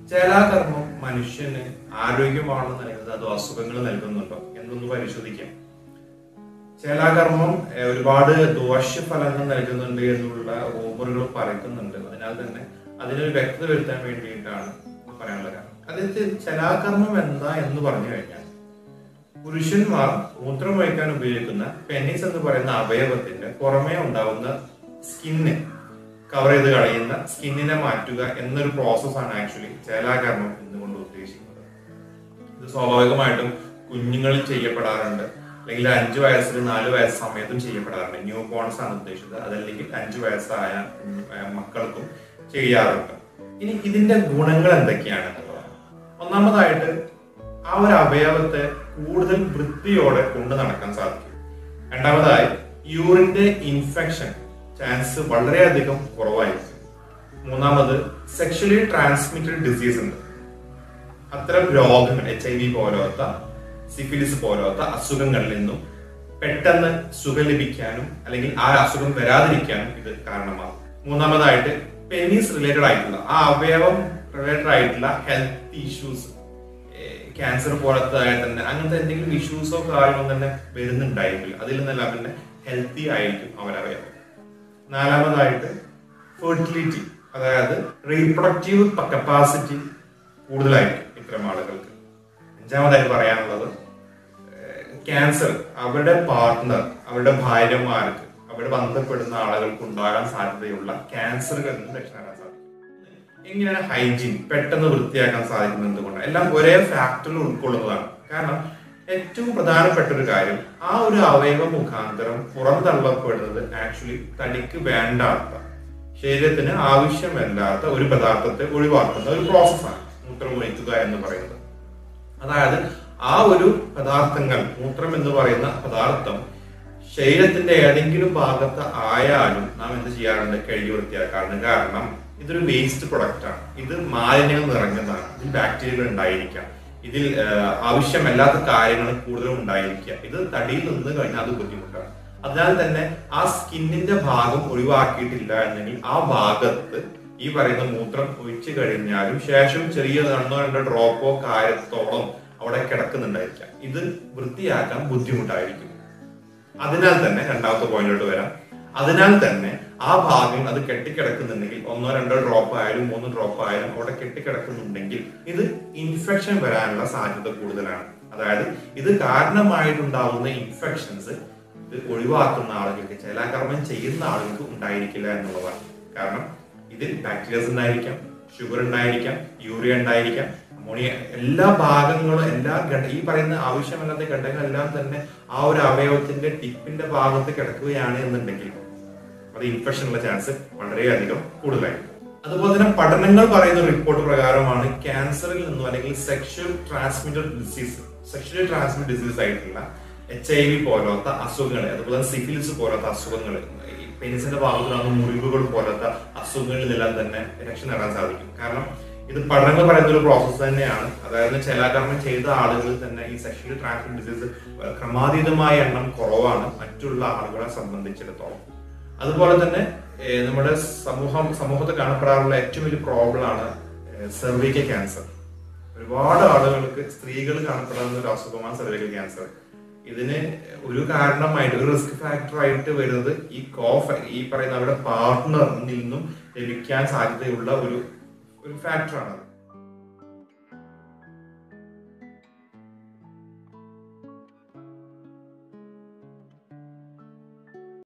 ചേലാകർമ്മം മനുഷ്യന് ആരോഗ്യമാണെന്ന് നൽകുന്നത് അതോ അസുഖങ്ങൾ നൽകുന്നുണ്ടോ എന്നൊന്ന് പരിശോധിക്കാം ചേലാകർമ്മം ഏഹ്, ഒരുപാട് ദോഷഫലങ്ങൾ നൽകുന്നുണ്ട് എന്നുള്ള റൂമറുകൾ പറയുന്നുണ്ട് അതിനാൽ തന്നെ അതിനൊരു വ്യക്തത വരുത്താൻ വേണ്ടിയിട്ടാണ് ഇത് പറയാനുള്ള കാരണം അതായത് ചേലാകർമ്മം എന്താ എന്ന് പറഞ്ഞു കഴിഞ്ഞാൽ പുരുഷന്മാർ മൂത്രം വഹിക്കാൻ ഉപയോഗിക്കുന്ന പെനിസ് എന്ന് പറയുന്ന അവയവത്തിന്റെ പുറമേ ഉണ്ടാവുന്ന സ്കിന്ന് കവർ ചെയ്ത് കളയുന്ന സ്കിന്നിനെ മാറ്റുക എന്നൊരു പ്രോസസ്സാണ് ആക്ച്വലി ചേലാകർമ്മം എന്നുകൊണ്ട് ഉദ്ദേശിക്കുന്നത് ഇത് സ്വാഭാവികമായിട്ടും കുഞ്ഞുങ്ങളിൽ ചെയ്യപ്പെടാറുണ്ട് അല്ലെങ്കിൽ അഞ്ചു വയസ്സിൽ നാല് വയസ്സ് സമയത്തും ചെയ്യപ്പെടാറുണ്ട് ന്യൂ ബോൺസ് ആണ് ഉദ്ദേശിച്ചത് അതല്ലെങ്കിൽ അഞ്ചു വയസ്സായ ഉം, ഏർ മക്കൾക്കും ചെയ്യാറുണ്ട് ഇനി ഇതിന്റെ ഗുണങ്ങൾ എന്തൊക്കെയാണ് എന്നുള്ളതാണ് ഒന്നാമതായിട്ട് ആ ഒരു അവയവത്തെ കൂടുതൽ വൃത്തിയോടെ കൊണ്ടു നടക്കാൻ സാധിക്കും രണ്ടാമതായി യൂറിന്റെ ഇൻഫെക്ഷൻ ചാൻസ് വളരെയധികം കുറവായിരിക്കും മൂന്നാമത് സെക്ഷലി ട്രാൻസ്മിറ്റഡ് ഡിസീസ് ഉണ്ട് അത്തരം രോഗങ്ങൾ എച്ച് ഐ വി പോലത്തെ സിഫിലിസ് പോലത്തെ അസുഖങ്ങളിൽ നിന്നും പെട്ടെന്ന് സുഖം ലഭിക്കാനും അല്ലെങ്കിൽ ആ അസുഖം വരാതിരിക്കാനും ഇത് കാരണമാകും മൂന്നാമതായിട്ട് പെനീസ് റിലേറ്റഡ് ആയിട്ടുള്ള ആ അവയവം റിലേറ്റഡ് ആയിട്ടുള്ള ഹെൽത്ത് ഇഷ്യൂസ് ക്യാൻസർ പോലത്തെ തന്നെ അങ്ങനത്തെ എന്തെങ്കിലും ഇഷ്യൂസോ കാര്യങ്ങളോ തന്നെ വരുന്നുണ്ടായിരിക്കില്ല അതിൽ നിന്നെല്ലാം പിന്നെ ഹെൽത്തി ആയിരിക്കും അവരവയവം നാലാമതായിട്ട് ഫെർട്ടിലിറ്റി അതായത് റീപ്രൊഡക്റ്റീവ് കപ്പാസിറ്റി കൂടുതലായിരിക്കും ഇത്തരം ആളുകൾക്ക് അഞ്ചാമതായിട്ട് പറയാനുള്ളത് ക്യാൻസർ അവരുടെ പാർട്ട്ണർ അവരുടെ ഭാര്യമാർക്ക് അവിടെ ബന്ധപ്പെടുന്ന ആളുകൾക്ക് ഉണ്ടാകാൻ സാധ്യതയുള്ള ക്യാൻസറുകളിൽ നിന്ന് രക്ഷ നേടാൻ സാധിക്കും എങ്ങനെയാണ് ഹൈജീൻ പെട്ടെന്ന് വൃത്തിയാക്കാൻ സാധിക്കുന്നത് എന്തുകൊണ്ട് എല്ലാം ഒരേ ഫാക്ടറിൽ ഉൾക്കൊള്ളുന്നതാണ് കാരണം ഏറ്റവും പ്രധാനപ്പെട്ട ഒരു കാര്യം ആ ഒരു അവയവ മുഖാന്തരം പുറന്തള്ളപ്പെടുന്നത് ആക്ച്വലി തടിക്ക് വേണ്ടാത്ത ശരീരത്തിന് ആവശ്യമല്ലാത്ത ഒരു പദാർത്ഥത്തെ ഒഴിവാക്കുന്ന ഒരു പ്രോസസ്സാണ് മൂത്രമൊഴിക്കുക എന്ന് പറയുന്നത് അതായത് ആ ഒരു പദാർത്ഥങ്ങൾ മൂത്രം എന്ന് പറയുന്ന പദാർത്ഥം ശരീരത്തിന്റെ ഏതെങ്കിലും ഭാഗത്ത് ആയാലും നാം എന്ത് ചെയ്യാറുണ്ട് കഴുകി വൃത്തിയാക്കാറുണ്ട് കാരണം ഇതൊരു വേസ്റ്റ് പ്രൊഡക്റ്റ് ആണ് ഇത് മാലിന്യങ്ങൾ നിറഞ്ഞതാണ് ഇതിൽ ബാക്ടീരിയകൾ ഉണ്ടായിരിക്കാം ഇതിൽ ആ, ആവശ്യമല്ലാത്ത കാര്യങ്ങൾ കൂടുതലും ഉണ്ടായിരിക്കുക ഇത് തടിയിൽ നിന്ന് കഴിഞ്ഞാൽ അത് ബുദ്ധിമുട്ടാണ് അതിനാൽ തന്നെ ആ സ്കിന്നിന്റെ ഭാഗം ഒഴിവാക്കിയിട്ടില്ല എന്നെങ്കിൽ ആ ഭാഗത്ത് ഈ പറയുന്ന മൂത്രം ഒഴിച്ചു കഴിഞ്ഞാലും ശേഷം ചെറിയ രണ്ടോ രണ്ടോ ഡ്രോപ്പോ കാര്യത്തോളം അവിടെ കിടക്കുന്നുണ്ടായിരിക്കാം ഇത് വൃത്തിയാക്കാൻ ബുദ്ധിമുട്ടായിരിക്കും അതിനാൽ തന്നെ രണ്ടാമത്തെ പോയിന്റിലോട്ട് വരാം അതിനാൽ തന്നെ ആ ഭാഗം അത് കെട്ടിക്കിടക്കുന്നുണ്ടെങ്കിൽ ഒന്നോ രണ്ടോ ഡ്രോപ്പ് ആയാലും മൂന്ന് ഡ്രോപ്പ് ആയാലും അവിടെ കെട്ടിക്കിടക്കുന്നുണ്ടെങ്കിൽ ഇത് ഇൻഫെക്ഷൻ വരാനുള്ള സാധ്യത കൂടുതലാണ് അതായത് ഇത് കാരണമായിട്ടുണ്ടാവുന്ന ഇൻഫെക്ഷൻസ് ഇത് ഒഴിവാക്കുന്ന ആളുകൾക്ക് ചേലാകർമ്മം ചെയ്യുന്ന ആളുകൾക്ക് ഉണ്ടായിരിക്കില്ല എന്നുള്ളതാണ് കാരണം ഇതിൽ ബാക്ടീരിയസ് ഉണ്ടായിരിക്കാം ഷുഗർ ഉണ്ടായിരിക്കാം യൂറിയ ഉണ്ടായിരിക്കാം അമോണിയ എല്ലാ ഭാഗങ്ങളും എല്ലാ ഘട ഈ പറയുന്ന ആവശ്യമല്ലാത്ത ഘടകങ്ങളെല്ലാം തന്നെ ആ ഒരു അവയവത്തിന്റെ ടിപ്പിന്റെ ഭാഗത്ത് കിടക്കുകയാണ് എന്നുണ്ടെങ്കിൽ അത് ഇൻഫെക്ഷൻ ഉള്ള ചാൻസ് വളരെയധികം കൂടുതലായിരിക്കും അതുപോലെ തന്നെ പഠനങ്ങൾ പറയുന്ന റിപ്പോർട്ട് പ്രകാരമാണ് ക്യാൻസറിൽ നിന്നും അല്ലെങ്കിൽ sexual transmitted disease sexually transmitted disease ആയിട്ടുള്ള എച്ച് ഐ വി പോലത്തെ അസുഖങ്ങൾ അതുപോലെ സിഫിലിസ് പോലത്തെ അസുഖങ്ങൾ ഈ പെനിസിന്റെ ഭാഗത്തുള്ള മുറിവുകൾ പോലത്തെ അസുഖങ്ങളിൽ നിന്നെല്ലാം തന്നെ രക്ഷ നേടാൻ സാധിക്കും കാരണം ഇത് പഠനങ്ങൾ പറയുന്ന ഒരു പ്രോസസ്സ് തന്നെയാണ് അതായത് ചേലാകർമ്മം ചെയ്ത ആളുകളിൽ തന്നെ ഈ സെക്ഷലി ട്രാൻസ്മിറ്റഡ് ഡിസീസ് ക്രമാതീതമായ എണ്ണം കുറവാണ് മറ്റുള്ള ആളുകളെ സംബന്ധിച്ചിടത്തോളം അതുപോലെ തന്നെ ഏഹ്, നമ്മുടെ സമൂഹം സമൂഹത്തിൽ കാണപ്പെടാറുള്ള ഏറ്റവും വലിയ പ്രോബ്ലം ആണ് സെർവിക്കൽ ക്യാൻസർ ഒരുപാട് ആളുകൾക്ക് സ്ത്രീകൾ കാണപ്പെടാവുന്ന ഒരു അസുഖമാണ് സെർവിക്കൽ ക്യാൻസർ ഇതിന് ഒരു കാരണമായിട്ട് ഒരു റിസ്ക് ഫാക്ടർ ആയിട്ട് വരുന്നത് ഈ കോഫ് ഈ പറയുന്ന അവരുടെ പാർട്ട്ണറിൽ നിന്നും ലഭിക്കാൻ സാധ്യതയുള്ള ഒരു ഒരു ഫാക്ടറാണ്